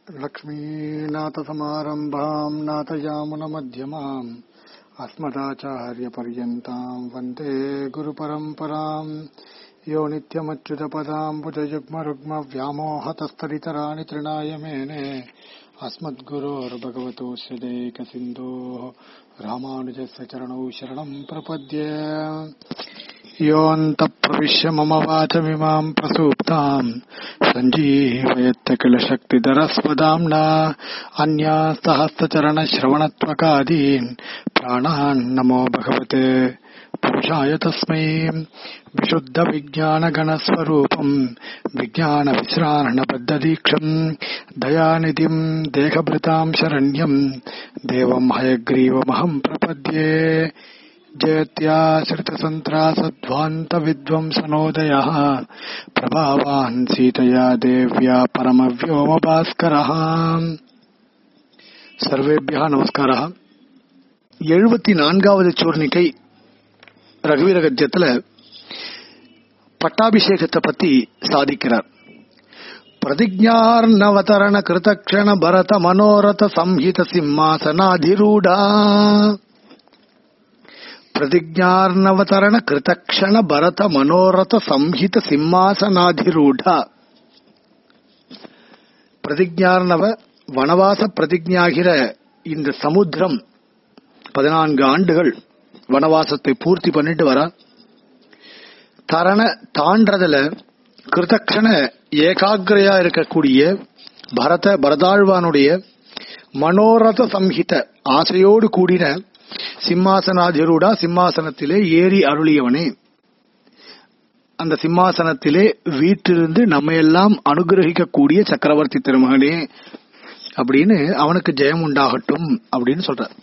लक्ष्मीनाथसमारम्भाम् नाथयामुनमध्यमाम् अस्मदाचार्यपर्यन्ताम् वन्दे गुरुपरम्पराम् यो नित्यमच्युतपदाम् भुजयुग्मरुग्मव्यामोहतस्तरितराणि तृणाय मेने अस्मद्गुरोर्भगवतोऽस्य देकसिन्धोः रामानुजस्य चरणौ शरणम् प्रपद्ये योऽन्तप्रविश्य मम वाचमिमाम् प्रसूप्ताम् सञ्जीवयत्त किल शक्तिधरस्वदाम्ना अन्या सहस्रचरणश्रवणत्वकादीन् प्राणान् नमो भगवते पुरुषाय तस्मै विशुद्धविज्ञानगणस्वरूपम् विज्ञानविश्रारणबद्धदीक्षम् दयानिधिम् देहभृताम् शरण्यम् देवम् हयग्रीवमहम् प्रपद्ये जयत्याश्रितसन्त्रासध्वान्तविद्वंसनोदयः प्रभावान् सीतया देव्या परमव्योमभास्करः सर्वेभ्यः நமஸ்காரः எழுபத்தி நான்காவது சூர்ணிகை ரகுவீர கத்தியத்துல பட்டாபிஷேகத்தை பத்தி சாதிக்கிறார் பிரதிஜார்ணவதரண கிருதக்ஷண பரத மனோரத சம்ஹித சிம்மாசனாதிரூடா பிரதிஜார்ணவதரண கிருதக்ஷண பரத மனோரத சம்ஹித சிம்மாசனாதிரூட பிரதிஜார்ணவ வனவாச பிரதிஜாகிற இந்த சமுத்திரம் பதினான்கு ஆண்டுகள் வனவாசத்தை பூர்த்தி பண்ணிட்டு வர தரண தாண்டதுல கிருதக்ஷண ஏகாகிரையா இருக்கக்கூடிய பரத பரதாழ்வானுடைய மனோரத சம்ஹித ஆசையோடு கூடின சிம்மாசனாதிரூடா சிம்மாசனத்திலே ஏறி அருளியவனே அந்த சிம்மாசனத்திலே வீட்டிலிருந்து நம்மையெல்லாம் அனுகிரகிக்கக்கூடிய சக்கரவர்த்தி திருமகனே அப்படின்னு அவனுக்கு ஜெயம் உண்டாகட்டும் அப்படின்னு சொல்ற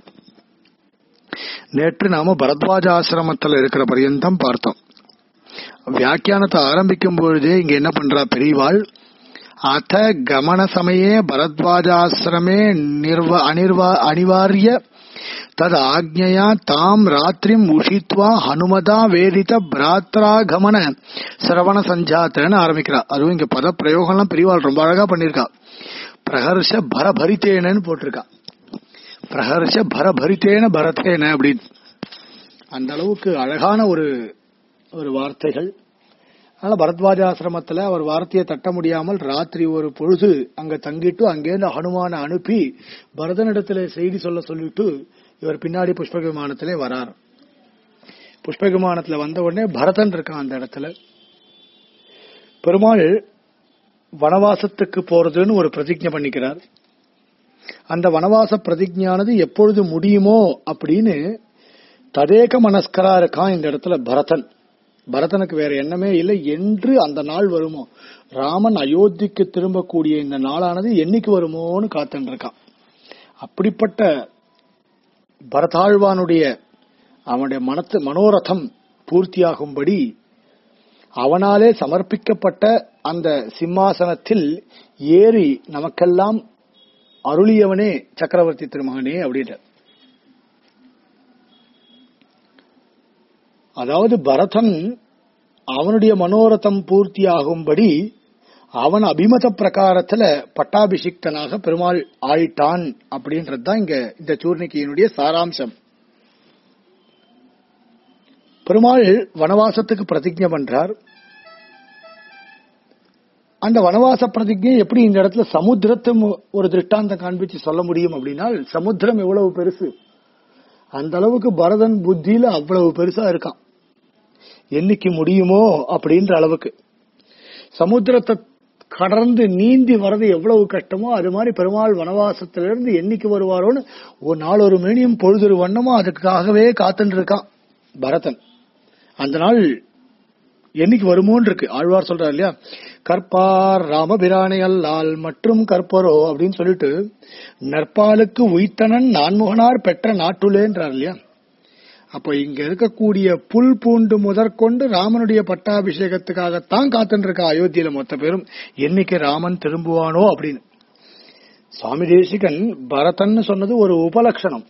நேற்று நாம பரத்வாஜ ஆசிரமத்தில் இருக்கிற பரியந்தம் பார்த்தோம் வியாக்கியானத்தை ஆரம்பிக்கும் பொழுதே இங்க என்ன பண்றா பெரியவாள் அத கமன சமயே பரத்வாஜாசிரமே நிர்வ அனிர்வா அனிவாரிய தது ஆக்ஞையா தாம் ராத்திரிம் உஷித்வா ஹனுமதா வேதித பிராத்ராகமன சிரவண சஞ்சாத்தன்னு ஆரம்பிக்கிறா அதுவும் இங்க பத பிரயோகம்லாம் பெரியவாள் ரொம்ப அழகா பண்ணிருக்கா பிரகர்ஷ பரபரித்தேனன்னு போட்டிருக்கா பிரகர்ஷ பரபரித்தேன பரத்தேன அப்படின்னு அந்த அளவுக்கு அழகான ஒரு ஒரு வார்த்தைகள் அதனால பரத்வாஜாசிரமத்துல அவர் வார்த்தையை தட்ட முடியாமல் ராத்திரி ஒரு பொழுது அங்க தங்கிட்டு அங்கேருந்து ஹனுமான அனுப்பி பரதனிடத்துல செய்தி சொல்ல சொல்லிட்டு இவர் பின்னாடி புஷ்பக விமானத்திலே வரார் புஷ்பக விமானத்துல வந்த உடனே பரதன் இருக்கான் அந்த இடத்துல பெருமாள் வனவாசத்துக்கு போறதுன்னு ஒரு பிரதிஜை பண்ணிக்கிறார் அந்த வனவாச பிரதிஜானது எப்பொழுது முடியுமோ அப்படின்னு ததேக மனஸ்கரா இருக்கான் இந்த இடத்துல பரதன் பரதனுக்கு வேற எண்ணமே இல்லை என்று அந்த நாள் வருமோ ராமன் அயோத்திக்கு திரும்பக்கூடிய இந்த நாளானது என்னைக்கு வருமோன்னு காத்துட்டு இருக்கான் அப்படிப்பட்ட பரதாழ்வானுடைய அவனுடைய மனத்து மனோரதம் பூர்த்தியாகும்படி அவனாலே சமர்ப்பிக்கப்பட்ட அந்த சிம்மாசனத்தில் ஏறி நமக்கெல்லாம் அருளியவனே சக்கரவர்த்தி திருமகனே அப்படின்ற அதாவது பரதன் அவனுடைய மனோரதம் பூர்த்தியாகும்படி அவன் அபிமத பிரகாரத்துல பட்டாபிஷிக்தனாக பெருமாள் ஆயிட்டான் அப்படின்றதுதான் இங்க இந்த சூர்ணிக்கையினுடைய சாராம்சம் பெருமாள் வனவாசத்துக்கு பிரதிஜை பண்றார் அந்த வனவாச பிரதிஜை எப்படி இந்த இடத்துல சமுத்திரத்தை ஒரு திருஷ்டாந்தம் காண்பிச்சு சொல்ல முடியும் அப்படின்னா சமுத்திரம் எவ்வளவு பெருசு அந்த அளவுக்கு பரதன் புத்தியில அவ்வளவு பெருசா இருக்கான் என்னைக்கு முடியுமோ அப்படின்ற அளவுக்கு சமுத்திரத்தை கடந்து நீந்தி வர்றது எவ்வளவு கஷ்டமோ அது மாதிரி பெருமாள் வனவாசத்திலிருந்து என்னைக்கு வருவாரோன்னு ஒரு நாள் ஒரு மேனியும் பொழுதொரு வண்ணமோ அதுக்காகவே காத்துட்டு இருக்கான் பரதன் அந்த நாள் என்னைக்கு வருமோன்னு இருக்கு ஆழ்வார் சொல்றாரு இல்லையா கற்பார் ராமபிரானை அல்லால் மற்றும் கற்பரோ அப்படின்னு சொல்லிட்டு நற்பாலுக்கு உய்த்தனன் நான்முகனார் பெற்ற நாட்டுலேன்றார் இல்லையா அப்ப இங்க இருக்கக்கூடிய புல் பூண்டு முதற்கொண்டு ராமனுடைய பட்டாபிஷேகத்துக்காகத்தான் காத்துட்டு இருக்கா அயோத்தியில மொத்த பேரும் என்னைக்கு ராமன் திரும்புவானோ அப்படின்னு சுவாமி தேசிகன் பரதன் சொன்னது ஒரு உபலட்சணம்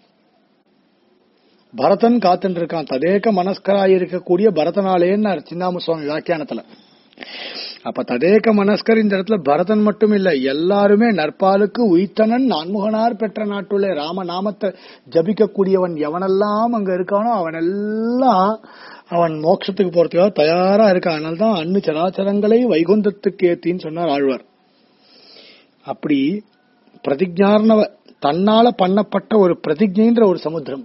பரதன் காத்துட்டு இருக்கான் ததேக மனஸ்கராய் இருக்கக்கூடிய பரதனாலேன்னு சின்னாம சுவாமி வியாக்கியானத்துல அப்ப ததேக மனஸ்கர் இந்த இடத்துல பரதன் மட்டும் இல்ல எல்லாருமே நற்பாலுக்கு உய்த்தனன் நான்முகனார் பெற்ற நாட்டுள்ள ராம நாமத்தை ஜபிக்கக்கூடியவன் எவனெல்லாம் அங்க இருக்கானோ அவனெல்லாம் அவன் மோட்சத்துக்கு போறதுக்காக தயாரா இருக்கான் அதனால்தான் அன்னு சராச்சரங்களை வைகுந்தத்துக்கு ஏத்தின்னு சொன்னார் ஆழ்வார் அப்படி பிரதிஜார்ணவ தன்னால பண்ணப்பட்ட ஒரு பிரதிஜைன்ற ஒரு சமுத்திரம்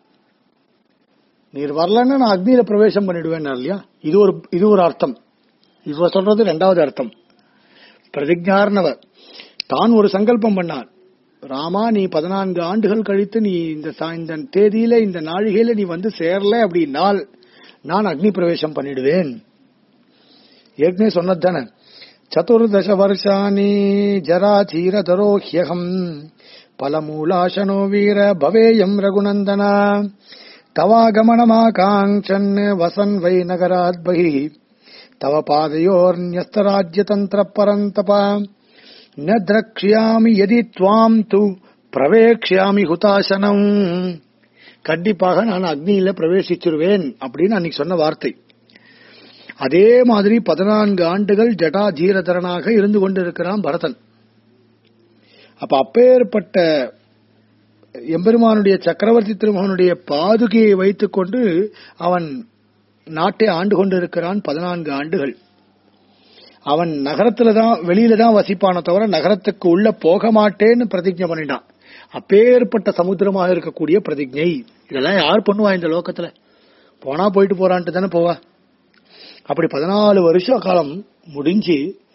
நீர் வரலன்னா நான் அக்னியில பிரவேசம் பண்ணிடுவேன் இல்லையா இது ஒரு இது ஒரு அர்த்தம் இவ சொல்றது ரெண்டாவது அர்த்தம் பிரதிஜார்ணவர் தான் ஒரு சங்கல்பம் பண்ணார் ராமா நீ பதினான்கு ஆண்டுகள் கழித்து நீ இந்த சா- இந்த தேதியில இந்த நாழிகையில நீ வந்து சேரல அப்படின்னால் நான் அக்னி பிரவேசம் பண்ணிடுவேன் ஏற்கனவே சொன்னது தானே சதுர்தச வருஷானி ஜராச்சீரதரோஹ்யகம் பலமூலாசனோ வீர பவேயம் ரகுநந்தனா தவாகமனமாகாங்சன் வசன் வை நகராத் பகி தவ பாதையோர்நியஸ்தராஜ்யதந்திர பரந்தபா ந திரக்ஷியாமி யதி துவாம் து பிரவேக்ஷியாமி ஹுதாசனம் கண்டிப்பாக நான் அக்னியில பிரவேசிச்சிருவேன் அப்படின்னு அன்னைக்கு சொன்ன வார்த்தை அதே மாதிரி பதினான்கு ஆண்டுகள் ஜடா ஜீரதரனாக இருந்து கொண்டிருக்கிறான் பரதன் அப்ப அப்பேற்பட்ட எம்பெருமானுடைய சக்கரவர்த்தி திருமகனுடைய பாதுகையை வைத்துக் கொண்டு அவன் நாட்டை ஆண்டு கொண்டிருக்கிறான் பதினான்கு ஆண்டுகள் அவன் நகரத்துல தான் வெளியில தான் வசிப்பானே தவிர நகரத்துக்கு உள்ள போக மாட்டேன்னு பிரதிஜை பண்ணிட்டான் அப்பேற்பட்ட சமுத்திரமாக இருக்கக்கூடிய பிரதிஜை இதெல்லாம் யார் பண்ணுவா இந்த லோகத்துல போனா போயிட்டு போறான்ட்டு தானே போவா அப்படி பதினாலு வருஷ காலம் முடிஞ்சு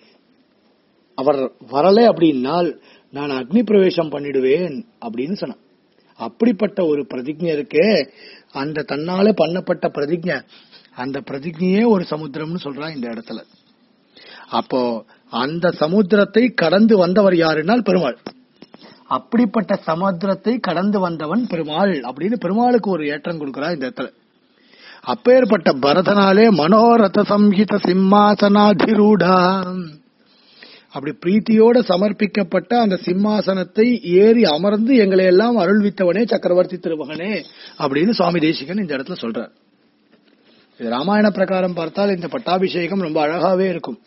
அவர் வரல அப்படின்னால் நான் அக்னி பிரவேசம் பண்ணிடுவேன் அப்படின்னு சொன்னான் அப்படிப்பட்ட ஒரு பிரதிஜை இருக்கே அந்த தன்னால பண்ணப்பட்ட பிரதிஜை அந்த பிரதிஜையே ஒரு சமுத்திரம்னு சொல்றான் இந்த இடத்துல அப்போ அந்த சமுத்திரத்தை கடந்து வந்தவர் யாருனால் பெருமாள் அப்படிப்பட்ட சமுத்திரத்தை கடந்து வந்தவன் பெருமாள் அப்படின்னு பெருமாளுக்கு ஒரு ஏற்றம் கொடுக்கிறா இந்த இடத்துல அப்பேற்பட்ட பரதனாலே மனோரத சம்ஹித சிம்மாசனாதிரூடா அப்படி பிரீத்தியோட சமர்ப்பிக்கப்பட்ட அந்த சிம்மாசனத்தை ஏறி அமர்ந்து எங்களை எல்லாம் அருள்வித்தவனே சக்கரவர்த்தி திருமகனே அப்படின்னு சுவாமி தேசிகன் இந்த இடத்துல சொல்றார் இது ராமாயண பிரகாரம் பார்த்தால் இந்த பட்டாபிஷேகம் ரொம்ப அழகாவே இருக்கும்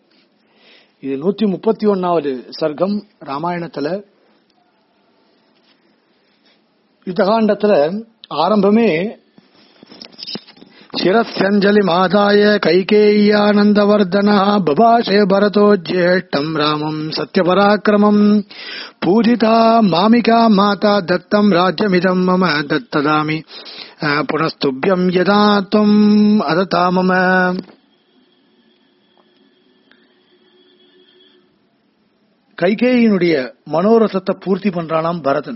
இது நூத்தி முப்பத்தி ஒன்னாவது சர்க்கம் ராமாயணத்துல யுத்தகாண்டத்துல ஆரம்பமே शिरस्यञ्जलिमादाय कैकेय्यानन्दवर्धनः बभाषे भरतो ज्येष्ठम् रामम् सत्यपराक्रमम् पूजिता मामिका माता दत्तम् राज्यमिदम् मम दत्तदामि अ, पुनस्तुभ्यम् यदा त्वम् अदता मम கைகேயினுடைய மனோரசத்தை பூர்த்தி பண்றானாம் பரதன்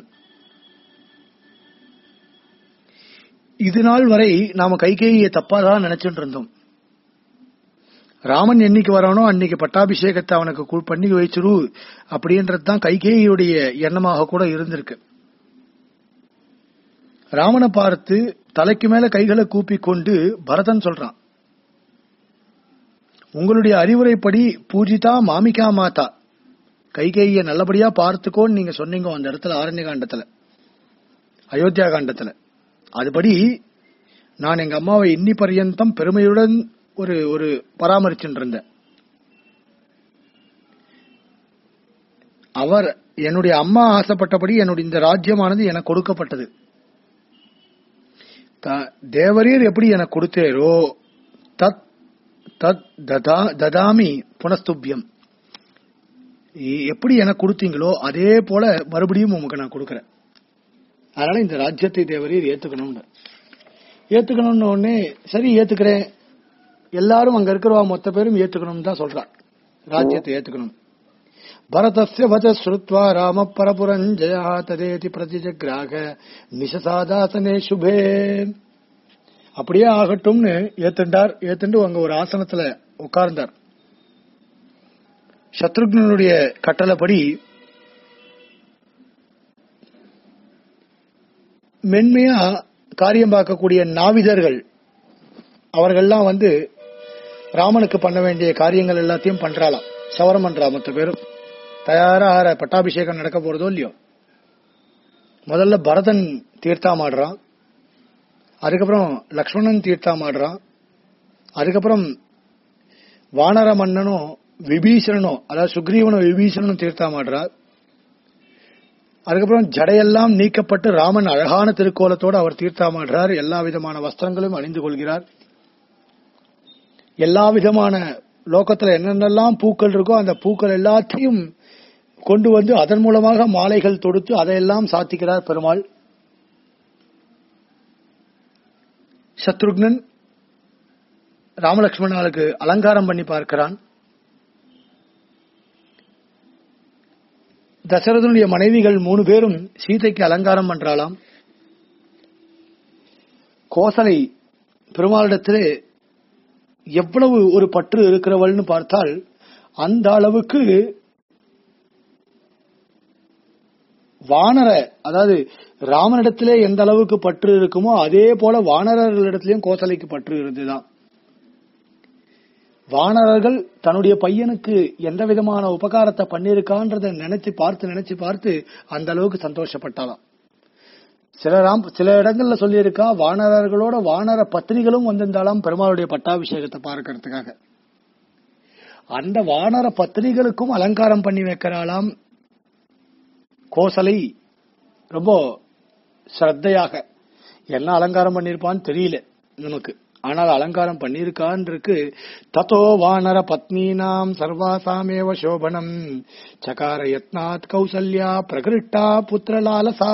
இது நாள் வரை நாம கைகேயியை தப்பாதான் நினைச்சுட்டு இருந்தோம் ராமன் என்னைக்கு வரானோ அன்னைக்கு பட்டாபிஷேகத்தை அவனுக்கு கு- பண்ணி வச்சிரு அப்படின்றது தான் கைகேயியுடைய எண்ணமாக கூட இருந்திருக்கு ராமனை பார்த்து தலைக்கு மேல கைகளை கூப்பிக் கொண்டு பரதன் சொல்றான் உங்களுடைய அறிவுரைப்படி பூஜிதா மாமிகா மாதா கைகேயிய நல்லபடியா பார்த்துக்கோன்னு நீங்க சொன்னீங்க அந்த இடத்துல ஆரண்ய காண்டத்துல அயோத்தியா காண்டத்துல அதுபடி நான் எங்க அம்மாவை இன்னி பர்யந்தம் பெருமையுடன் ஒரு ஒரு பராமரிச்சுட்டு இருந்தேன் அவர் என்னுடைய அம்மா ஆசைப்பட்டபடி என்னுடைய இந்த ராஜ்யமானது எனக்கு கொடுக்கப்பட்டது த- தேவரீர் எப்படி எனக்கு கொடுத்தேரோ தத் தத் ததா- ததாமி புனஸ்துபியம் இ- எப்படி எனக்கு கொடுத்தீங்களோ அதே போல மறுபடியும் உமக்கு நான் கொடுக்கறேன் அதனால இந்த ராஜ்யத்தை தேவரீர் ஏத்துக்கணும்னு ஏத்துக்கணும்னு உடனே சரி ஏத்துக்கிறேன் எல்லாரும் அங்க இருக்கிறவா மொத்த பேரும் ஏத்துக்கணும் தான் சொல்றா ராஜ்யத்தை ஏத்துக்கணும் பரதஸ்ய வச்ச ஸ்ருத்வா ராம பரபுரஞ்சயா ததேதி பிரதிஜக்ராக நிசசாதாசனே சுபே அப்படியே ஆகட்டும்னு ஏத்துண்டார் ஏத்துண்டு அங்க ஒரு ஆசனத்துல உட்கார்ந்தார் சத்ருக்னனுடைய கட்டளைப்படி மென்மையா காரியம் பார்க்கக்கூடிய நாவிதர்கள் அவர்கள்லாம் வந்து ராமனுக்கு பண்ண வேண்டிய காரியங்கள் எல்லாத்தையும் பண்றாளாம் சவரம் பண்றா மொத்த பேரும் தயாரா ஆற பட்டாபிஷேகம் நடக்க போறதோ இல்லையோ முதல்ல பரதன் தீர்த்தாமாடுறான் அதுக்கப்புறம் லக்ஷ்மணன் தீர்த்தாமாடுறான் அதுக்கப்புறம் வானர மன்னனும் விபீஷணனும் அதாவது சுக்ரீவனும் விபீஷணனும் தீர்த்தாமாடுறார் அதுக்கப்புறம் ஜடையெல்லாம் நீக்கப்பட்டு ராமன் அழகான திருக்கோலத்தோடு அவர் தீர்த்தாமாடுறார் எல்லா விதமான வஸ்திரங்களும் அணிந்து கொள்கிறார் எல்லா விதமான லோகத்துல என்னென்னலாம் பூக்கள் இருக்கோ அந்த பூக்கள் எல்லாத்தையும் கொண்டு வந்து அதன் மூலமாக மாலைகள் தொடுத்து அதையெல்லாம் சாத்திக்கிறார் பெருமாள் சத்ருக்னன் ராமலட்சுமணாளுக்கு அலங்காரம் பண்ணி பார்க்கிறான் தசரதனுடைய மனைவிகள் மூணு பேரும் சீதைக்கு அலங்காரம் பண்றாளாம் கோசலை பெருமாளிடத்திலே எவ்வளவு ஒரு பற்று இருக்கிறவள்னு பார்த்தால் அந்த அளவுக்கு வானர அதாவது ராமனிடத்திலே எந்த அளவுக்கு பற்று இருக்குமோ அதே போல வானரர்களிடத்திலையும் கோசலைக்கு பற்று இருந்துதான் வானரர்கள் தன்னுடைய பையனுக்கு எந்த விதமான உபகாரத்தை பண்ணிருக்கான்றத நினைச்சு பார்த்து நினைச்சு பார்த்து அந்த அளவுக்கு சந்தோஷப்பட்டாலாம் சில ராம் சில இடங்கள்ல சொல்லியிருக்கா வானரர்களோட வானர பத்தினிகளும் வந்திருந்தாலாம் பெருமாளுடைய பட்டாபிஷேகத்தை பார்க்கறதுக்காக அந்த வானர பத்தினிகளுக்கும் அலங்காரம் பண்ணி வைக்கிறாளாம் கோசலை ரொம்ப ஸ்ரத்தையாக என்ன அலங்காரம் பண்ணிருப்பான்னு தெரியல நமக்கு ஆனால் அலங்காரம் பண்ணியிருக்கான் இருக்கு தத்தோ வானர பத்னீனாம் சர்வாசாமேவ சோபனம் சகார யத்னாத் கௌசல்யா பிரகிருட்டா புத்திரலாலசா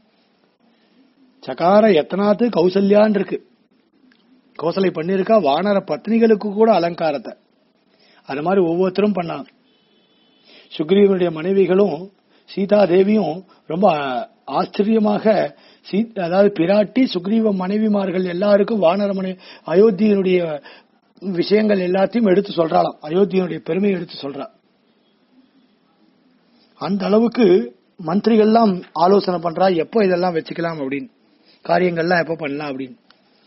சகார யத்னாத்து கௌசல்யான் இருக்கு கோசலை பண்ணிருக்கா வானர பத்னிகளுக்கு கூட அலங்காரத்தை அது மாதிரி ஒவ்வொருத்தரும் பண்ணாங்க சுக்ரீவனுடைய மனைவிகளும் சீதா தேவியும் ரொம்ப ஆச்சரியமாக அதாவது பிராட்டி சுக்ரீவ மனைவிமார்கள் எல்லாருக்கும் வானர மனை அயோத்தியனுடைய விஷயங்கள் எல்லாத்தையும் எடுத்து சொல்றாளாம் அயோத்தியனுடைய பெருமையை எடுத்து சொல்றா அந்த அளவுக்கு மந்திரிகள்லாம் ஆலோசனை பண்றா எப்போ இதெல்லாம் வச்சுக்கலாம் அப்படின்னு காரியங்கள்லாம் எப்போ பண்ணலாம் அப்படின்னு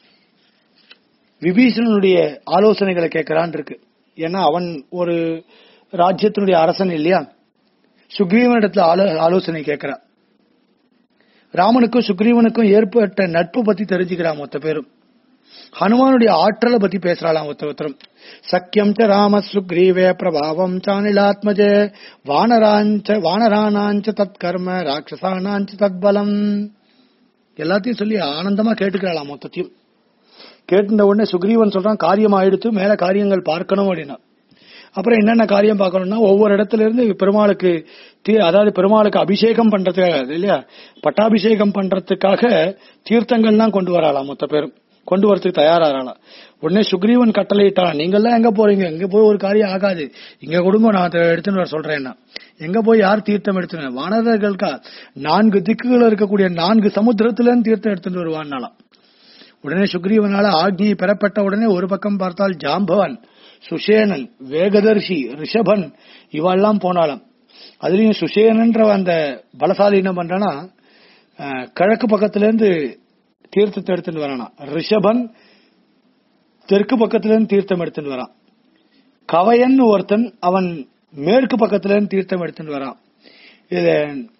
விபீஷணனுடைய ஆலோசனைகளை கேட்கறான் இருக்கு ஏன்னா அவன் ஒரு ராஜ்யத்தினுடைய அரசன் இல்லையா சுக்ரீவனிடத்துல ஆலோசனை கேட்கிறான் ராமனுக்கும் சுக்ரீவனுக்கும் ஏற்பட்ட நட்பு பத்தி தெரிஞ்சுக்கிறான் மொத்த பேரும் ஹனுமானுடைய ஆற்றலை பத்தி பேசுறாளாம் ஒருத்தர் ஒருத்தரும் சக்கியம் ச ராம சுக்ரீவே பிரபாவம் சானிலாத்மஜே வானராஞ்ச வானரானாஞ்ச தத் கர்ம ராட்சசானாஞ்ச தத் பலம் எல்லாத்தையும் சொல்லி ஆனந்தமா கேட்டுக்கிறாளாம் மொத்தத்தையும் கேட்டுட்ட உடனே சுக்ரீவன் சொல்றான் காரியம் ஆயிடுத்து மேல காரியங்கள் பார்க்கணும் அப்படின்னா அப்புறம் என்னென்ன காரியம் பார்க்கணும்னா ஒவ்வொரு இடத்துல இருந்து பெருமாளுக்கு அதாவது பெருமாளுக்கு அபிஷேகம் பண்றதுக்காக இல்லையா பட்டாபிஷேகம் பண்றதுக்காக தீர்த்தங்கள்லாம் கொண்டு வராளாம் மொத்த பேரும் கொண்டு வரதுக்கு தயாராகலாம் உடனே சுக்ரீவன் கட்டளையிட்டான் நீங்கெல்லாம் எங்க போறீங்க எங்க போய் ஒரு காரியம் ஆகாது இங்க கொடுங்க நான் எடுத்துன்னு வர சொல்றேன்னா எங்க போய் யார் தீர்த்தம் எடுத்துன வானரர்களுக்கா நான்கு திக்குகள் இருக்கக்கூடிய நான்கு சமுத்திரத்துல இருந்து தீர்த்தம் எடுத்துட்டு வருவான்னாலாம் உடனே சுக்ரீவனால ஆக்னியை பெறப்பட்ட உடனே ஒரு பக்கம் பார்த்தால் ஜாம்பவன் சுஷேனன் வேகதர்ஷி ரிஷபன் இவெல்லாம் போனாலும் அதுலயும் சுஷேனன்ற அந்த பலசாலி என்ன பண்றானா கிழக்கு பக்கத்துல இருந்து தீர்த்தத்தை எடுத்துட்டு வரானா ரிஷபன் தெற்கு பக்கத்துல இருந்து தீர்த்தம் எடுத்துட்டு வரான் கவையன் ஒருத்தன் அவன் மேற்கு பக்கத்துல இருந்து தீர்த்தம் எடுத்துட்டு வரான் இது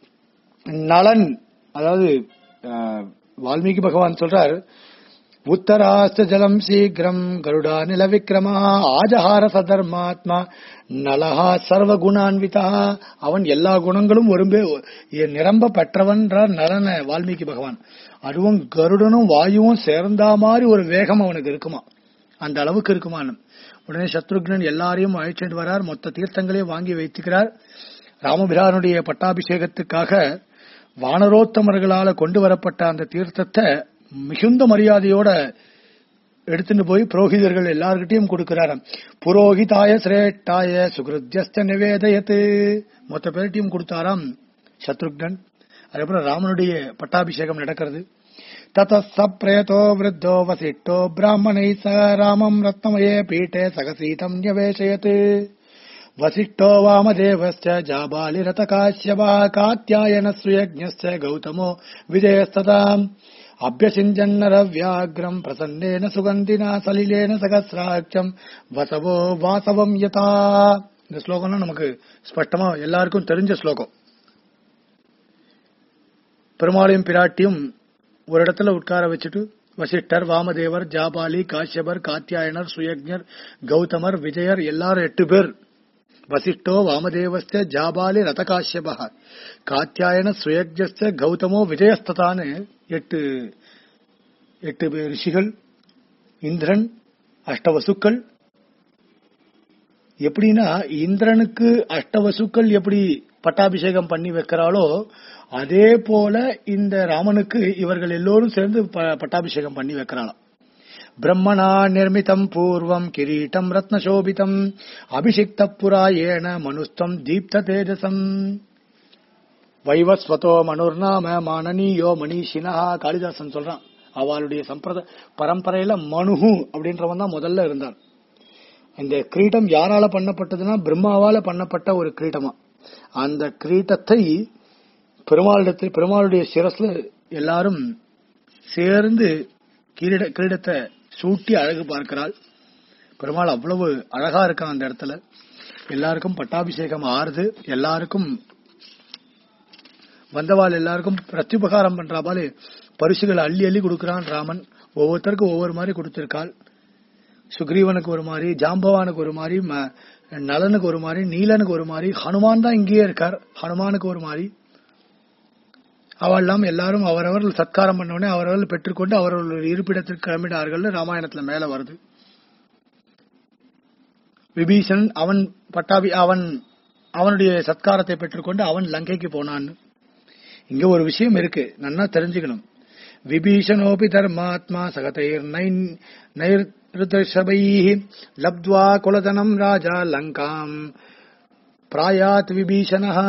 நலன் அதாவது வால்மீகி பகவான் சொல்றார் உத்தராஸ்த ஜலம் சீக்கிரம் கருடா நில விக்ரமா ஆஜஹார சதர்மாத்மா நலஹா சர்வ குணான்விதா அவன் எல்லா குணங்களும் ஒரும்பே நிரம்ப பெற்றவன்றார் நலன வால்மீகி பகவான் அதுவும் கருடனும் வாயுவும் சேர்ந்தா மாதிரி ஒரு வேகம் அவனுக்கு இருக்குமா அந்த அளவுக்கு இருக்குமா உடனே சத்ருக்னன் எல்லாரையும் அழைச்சிட்டு வரார் மொத்த தீர்த்தங்களையும் வாங்கி வைத்துக்கிறார் ராமபிரானுடைய பட்டாபிஷேகத்துக்காக வானரோத்தமர்களால கொண்டு வரப்பட்ட அந்த தீர்த்தத்தை மிகுந்த மரியாதையோட எடுத்துட்டு போய் புரோகிதர்கள் எல்லார்கிட்டையும் கொடுக்கிறார் புரோகிதாய சிரேஷ்டாய சுகிருத்தியஸ்த நிவேதயத்து மொத்த பேர்ட்டையும் கொடுத்தாராம் சத்ருக்னன் அதுக்கப்புறம் ராமனுடைய பட்டாபிஷேகம் நடக்கிறது தத சப்ரேதோ விருத்தோ வசிட்டோ பிராமணை ச ராமம் ரத்னமயே பீட்டே சகசீதம் நிவேசயத் वसिष्ठो वामदेवश्च जाबालिरतकाश्यपः कात्यायनश्रुयज्ञश्च गौतमो विजयस्तताम् अभ्यसिञ्जन्नरव्याघ्रम् प्रसन्नेन सुगन्धिना सलिलेन சகசிராட்சம் வசவோ வாசவம் யதா இந்த ஸ்லோகம்லாம் நமக்கு ஸ்பஷ்டமா எல்லாருக்கும் தெரிஞ்ச ஸ்லோகம் பெருமாளையும் பிராட்டியும் ஒரு இடத்துல உட்கார வச்சுட்டு வசிஷ்டர் வாமதேவர் ஜாபாலி காஷ்யபர் காத்தியாயனர் சுயக்ஞர் கௌதமர் விஜயர் எல்லாரும் எட்டு பேர் வசிஷ்டோ வாமதேவஸ்த ஜாபாலி ரதகாஷ்யப காத்தியாயன சுயக்ஞஸ்த கௌதமோ விஜயஸ்ததான்னு எட்டு எட்டு பேர் ரிஷிகள் இந்திரன் அஷ்டவசுக்கள் எப்படின்னா இந்திரனுக்கு அஷ்டவசுக்கள் எப்படி பட்டாபிஷேகம் பண்ணி வைக்கிறாளோ அதே போல இந்த ராமனுக்கு இவர்கள் எல்லோரும் சேர்ந்து ப- பட்டாபிஷேகம் பண்ணி வைக்கிறாளாம் பிரம்மணா நிர்மிதம் பூர்வம் கிரீட்டம் ரத்னசோபிதம் அபிஷிக்த புராயேண மனுஸ்தம் தீப்த தேஜசம் வைவஸ்வதோ மனுர்நாம மானனியோ மணிஷினா காளிதாசன் சொல்றான் அவளுடைய சம்பிரத பரம்பரையில மனுஹு அப்படின்றவன் தான் முதல்ல இருந்தான் இந்த கிரீட்டம் யாரால பண்ணப்பட்டதுன்னா பிரம்மாவால பண்ணப்பட்ட ஒரு கிரீட்டமா அந்த கிரீட்டத்தை பெருமாளிடத்தில் பெருமாளுடைய சிரஸ்ல எல்லாரும் சேர்ந்து கிரீட கிரீடத்தை சூட்டி அழகு பார்க்கிறாள் பெருமாள் அவ்வளவு அழகா இருக்கான் அந்த இடத்துல எல்லாருக்கும் பட்டாபிஷேகம் ஆறுது எல்லாருக்கும் வந்தவாள் எல்லாருக்கும் பிரத்யுபகாரம் பண்ற போல பரிசுகளை அள்ளி அள்ளி கொடுக்கறான் ராமன் ஒவ்வொருத்தருக்கும் ஒவ்வொரு மாதிரி கொடுத்திருக்காள் சுக்ரீவனுக்கு ஒரு மாதிரி ஜாம்பவானுக்கு ஒரு மாதிரி ம- நலனுக்கு ஒரு மாதிரி நீலனுக்கு ஒரு மாதிரி ஹனுமான் தான் இங்கேயே இருக்கார் ஹனுமானுக்கு ஒரு மாதிரி அவெல்லாம் எல்லாரும் அவரவர்கள் சத்காரம் பண்ண உடனே அவரவர்கள் பெற்றுக்கொண்டு அவரவர்கள் இருப்பிடத்திற்கு கிளம்பினார்கள் ராமாயணத்துல மேல வருது விபீஷன் அவன் பட்டாபி அவன் அவனுடைய சத்காரத்தை பெற்றுக்கொண்டு அவன் லங்கைக்கு போனான்னு இங்க ஒரு விஷயம் இருக்கு நன்னா தெரிஞ்சுக்கணும் விபீஷணோபி தர்மாத்மா சகதைர் நைர்தர்ஷபை லப்த்வா குலதனம் ராஜா லங்காம் பிராயாத் விபீஷணஹா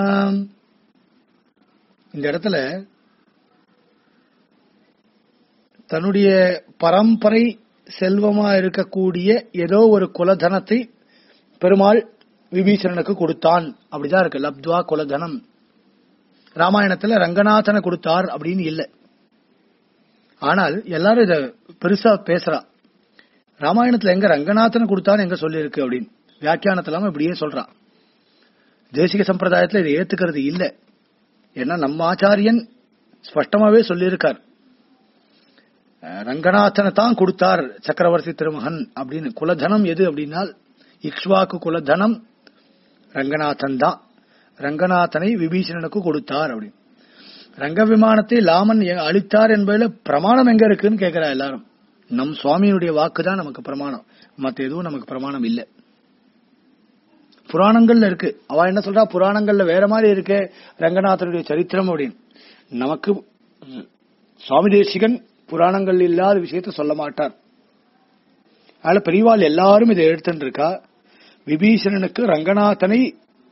இந்த இடத்துல தன்னுடைய பரம்பரை செல்வமா இருக்கக்கூடிய ஏதோ ஒரு குலதனத்தை பெருமாள் விபீஷணனுக்கு கொடுத்தான் அப்படிதான் இருக்கு லப்த்வா குலதனம் ராமாயணத்துல ரங்கநாதனை கொடுத்தார் அப்படின்னு இல்ல ஆனால் எல்லாரும் இத பெருசா பேசுறா ராமாயணத்துல எங்க ரங்கநாதனை கொடுத்தான்னு எங்க சொல்லியிருக்கு அப்படின்னு வியாக்கியானத்துல இப்படியே சொல்றான் தேசிக சம்பிரதாயத்துல இதை ஏத்துக்கிறது இல்ல ஏன்னா நம்ம ஆச்சாரியன் ஸ்பஷ்டமாவே சொல்லியிருக்கார் அஹ் ரங்கநாதனை தான் கொடுத்தார் சக்கரவர்த்தி திருமகன் அப்படின்னு குலதனம் எது அப்படின்னா இக்ஷ்வாக்கு குலதனம் ரங்கநாதன் தான் ரங்கநாதனை விபீஷணனுக்கு கொடுத்தார் அப்படின்னு ரங்க விமானத்தை லாமன் எ- அளித்தார் என்பதுல பிரமாணம் எங்க இருக்குன்னு கேக்குறா எல்லாரும் நம் சுவாமியினுடைய வாக்கு தான் நமக்கு பிரமாணம் மத்த எதுவும் நமக்கு பிரமாணம் இல்ல புராணங்கள்ல இருக்கு அவ என்ன சொல்றா புராணங்கள்ல வேற மாதிரி இருக்கு ரங்கநாதனுடைய சரித்திரம் அப்படின்னு நமக்கு ம், சுவாமி தேசிகன் புராணங்கள் இல்லாத விஷயத்த சொல்ல மாட்டார் அதனால பெரியவாள் எல்லாரும் இதை எடுத்துட்டு இருக்கா விபீஷணனுக்கு ரங்கநாதனை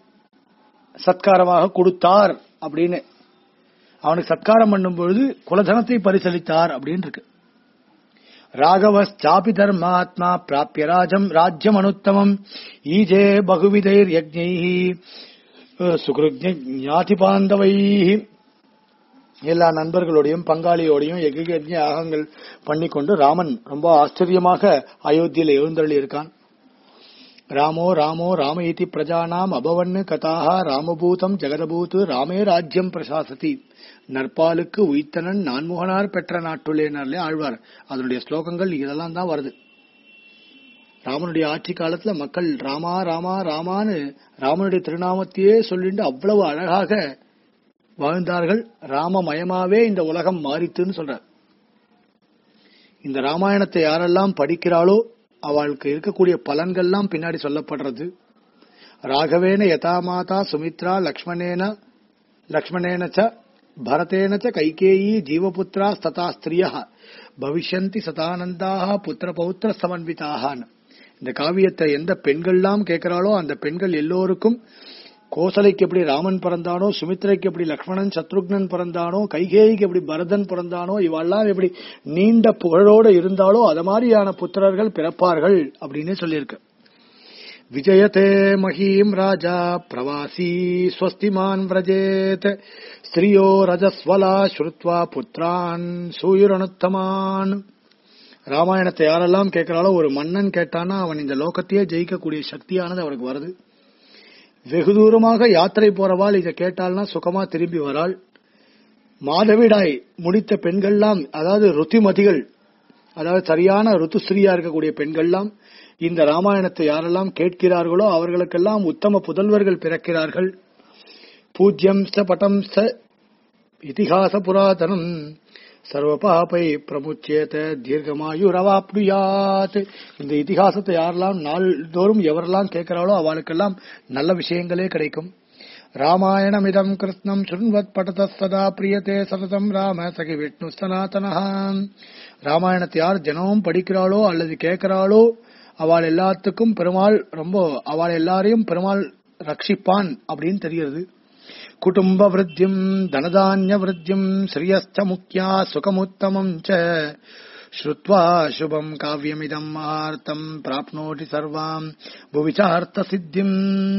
சத்காரமாக கொடுத்தார் அப்படின்னு அவனுக்கு சத்காரம் பண்ணும் பொழுது குலதனத்தை பரிசளித்தார் அப்படின்னு இருக்கு ராகவஸ் சாபி தர்மாத்மா பிராபிய ராஜம் ராஜ்யம் அனுத்தமம் ஈஜே பகுவிதைர் யஜ்ஞைஹி சுகிருஜ்ஞ ஞாதி பாந்தவைஹி எல்லா நண்பர்களோடையும் பங்காளியோடையும் யஜ்ஞ யாகங்கள் பண்ணிக்கொண்டு ராமன் ரொம்ப ஆச்சரியமாக அயோத்தியில எழுந்தருளி இருக்கான் ராமோ ராமோ ராம இதி பிரஜானாம் அபவன்னு கதாக ராமபூதம் ஜெகதபூத் ராமே ராஜ்யம் பிரசாசதி நற்பாலுக்கு உய்த்தனன் நான்முகனார் பெற்ற நாட்டுள்ளேனர்லே ஆழ்வார் அதனுடைய ஸ்லோகங்கள் இதெல்லாம் தான் வருது ராமனுடைய ஆட்சி காலத்துல மக்கள் ராமா ராமா ராமான்னு ராமனுடைய திருநாமத்தையே சொல்லிட்டு அவ்வளவு அழகாக வாழ்ந்தார்கள் ராமமயமாவே இந்த உலகம் மாறித்துன்னு சொல்றார் இந்த ராமாயணத்தை யாரெல்லாம் படிக்கிறாளோ அவளுக்கு இருக்கக்கூடிய பலன்கள்லாம் பின்னாடி சொல்லப்படுறது ராகவேன யதா மாதா சுமித்ரா லக்ஷ்மணேன லக்ஷ்மணேன ச பரதேன ச கைகேயி ஜீவபுத்திரா ததா ஸ்திரியா பவிஷ்யந்தி சதானந்தாக புத்திர பௌத்திர சமன்விதாகான் இந்த காவியத்தை எந்த பெண்கள்லாம் கேட்கிறாளோ அந்த பெண்கள் எல்லோருக்கும் கோசலைக்கு எப்படி ராமன் பிறந்தானோ சுமித்ரைக்கு எப்படி லக்ஷ்மணன் சத்ருக்னன் பிறந்தானோ கைகேயிக்கு எப்படி பரதன் பிறந்தானோ இவெல்லாம் எப்படி நீண்ட புகழோடு இருந்தாலோ அத மாதிரியான புத்திரர்கள் பிறப்பார்கள் அப்படின்னு சொல்லியிருக்கு விஜயதே மஹீம் ராஜா பிரவாசி ஸ்வஸ்திமான் விரஜேத் ஸ்திரியோ ரஜஸ்வலா ஸ்ருத்வா புத்திரான் சூயுரனுத்தமான் ராமாயணத்தை யாரெல்லாம் கேட்கிறாளோ ஒரு மன்னன் கேட்டானா அவன் இந்த லோகத்தையே ஜெயிக்கக்கூடிய சக்தியானது அவனுக்கு வருது வெகு தூரமாக யாத்திரை போறவாள் இதை கேட்டால்னா சுகமா திரும்பி வராள் மாதவிடாய் முடித்த பெண்கள்லாம் அதாவது ருத்திமதிகள் அதாவது சரியான ருத்துஸ்ரீயா இருக்கக்கூடிய பெண்கள்லாம் இந்த ராமாயணத்தை யாரெல்லாம் கேட்கிறார்களோ அவர்களுக்கெல்லாம் உத்தம புதல்வர்கள் பிறக்கிறார்கள் பூஜ்யம் ச பட்டம் ச இதிகாச புராதனம் சர்வ பாபை பிரமுச்சேத தீர்க்கமாயுரவாப்னுயாத் இந்த இதிகாசத்தை யாரெல்லாம் நாள்தோறும் எவரெல்லாம் கேட்கிறாளோ அவளுக்கெல்லாம் நல்ல விஷயங்களே கிடைக்கும் ராமாயணமிதம் கிருஷ்ணம் சுண்வத் படத சதா பிரியதே சததம் ராம சகி விஷ்ணு சனாதனஹா ராமாயணத்தை யார் தினமும் படிக்கிறாளோ அல்லது கேட்கிறாளோ அவள் எல்லாத்துக்கும் பெருமாள் ரொம்ப அவள் எல்லாரையும் பெருமாள் ரட்சிப்பான் அப்படின்னு தெரிகிறது குடும்ப விருத்தியும் தனதானிய விருத்தியும் ஸ்ரீயஸ்த முக்கியா சுகமுத்தமம் ச ஸ்ருத்வா சுபம் காவியமிதம் ஆர்த்தம் பிராப்னோதி சர்வாம் புவிச்சார்த்த சித்திம்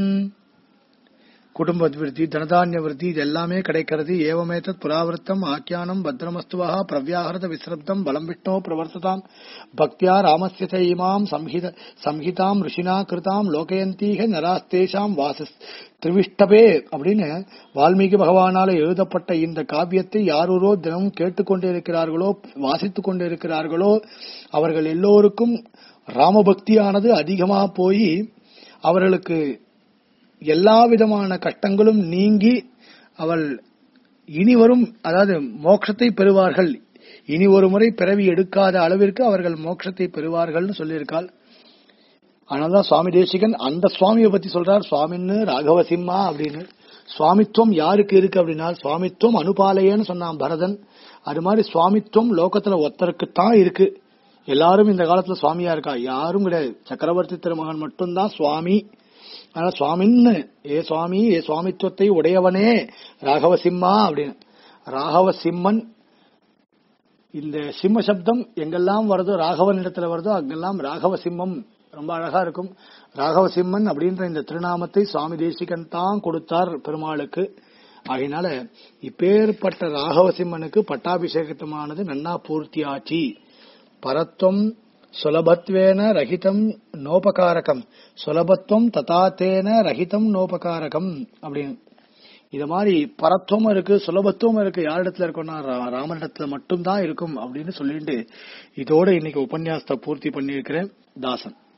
குடும்ப விருத்தி தனதானிய விருத்தி இது எல்லாமே கிடைக்கிறது ஏவமேதத் புராவிருத்தம் ஆக்கியானம் பத்ரமஸ்துவா பிரவ்யாஹரத விஸ்ரப்தம் பலம் விஷ்ணோ பிரவர்த்ததாம் பக்தியா ராமஸ்ய ச இமாம் சம்ஹித சம்ஹிதாம் ரிஷினா கிருதாம் லோகயந்தீக நராஸ்தேஷாம் வாசஸ் திருவிஷ்டபே அப்படின்னு வால்மீகி பகவானால எழுதப்பட்ட இந்த காவியத்தை யாரோ தினமும் கேட்டுக்கொண்டே இருக்கிறார்களோ வாசித்துக் கொண்டே இருக்கிறார்களோ அவர்கள் எல்லோருக்கும் ராமபக்தியானது அதிகமா போய் அவர்களுக்கு எல்லா விதமான கஷ்டங்களும் நீங்கி அவள் இனி வரும் அதாவது மோட்சத்தை பெறுவார்கள் இனி ஒரு முறை பிறவி எடுக்காத அளவிற்கு அவர்கள் மோட்சத்தை பெறுவார்கள்னு சொல்லியிருக்காள் ஆனால்தான் சுவாமி தேசிகன் அந்த சுவாமியை பத்தி சொல்றார் சுவாமின்னு ராகவ சிம்மா அப்படின்னு சுவாமித்துவம் யாருக்கு இருக்கு அப்படின்னா சுவாமித்துவம் அனுபாலையன்னு சொன்னான் பரதன் அது மாதிரி சுவாமித்துவம் லோகத்துல ஒருத்தருக்குத்தான் இருக்கு எல்லாரும் இந்த காலத்துல சுவாமியா இருக்கா யாரும் கிடையாது சக்கரவர்த்தி திருமகன் மட்டும்தான் சுவாமி ஆனா சுவாமின்னு ஏ சுவாமி ஏ சுவாமித்துவத்தை உடையவனே ராகவ சிம்மா அப்படின்னு ராகவ சிம்மன் இந்த சிம்ம சப்தம் எங்கெல்லாம் வருதோ ராகவன் இடத்துல வருதோ அங்கெல்லாம் ராகவ சிம்மம் ரொம்ப அழகா இருக்கும் ராகவ சிம்மன் அப்படின்ற இந்த திருநாமத்தை சுவாமி தேசிகன் தான் கொடுத்தார் பெருமாளுக்கு ஆகையினால இப்பேற்பட்ட ராகவ சிம்மனுக்கு பட்டாபிஷேகத்தமானது நன்னா பூர்த்தியாச்சு பரத்வம் சுலபத்வேன ரஹிதம் நோபகாரகம் சுலபத்துவம் ததாத்தேன ரஹிதம் நோபகாரகம் அப்படின்னு இது மாதிரி பரத்துவம் இருக்கு சுலபத்துவம் இருக்கு யாரிடத்துல இருக்கும்னா ரா- ராமனிடத்துல மட்டும்தான் இருக்கும் அப்படின்னு சொல்லிட்டு இதோட இன்னைக்கு உபன்யாசத்தை பூர்த்தி பண்ணியிருக்கிறேன் தாசன்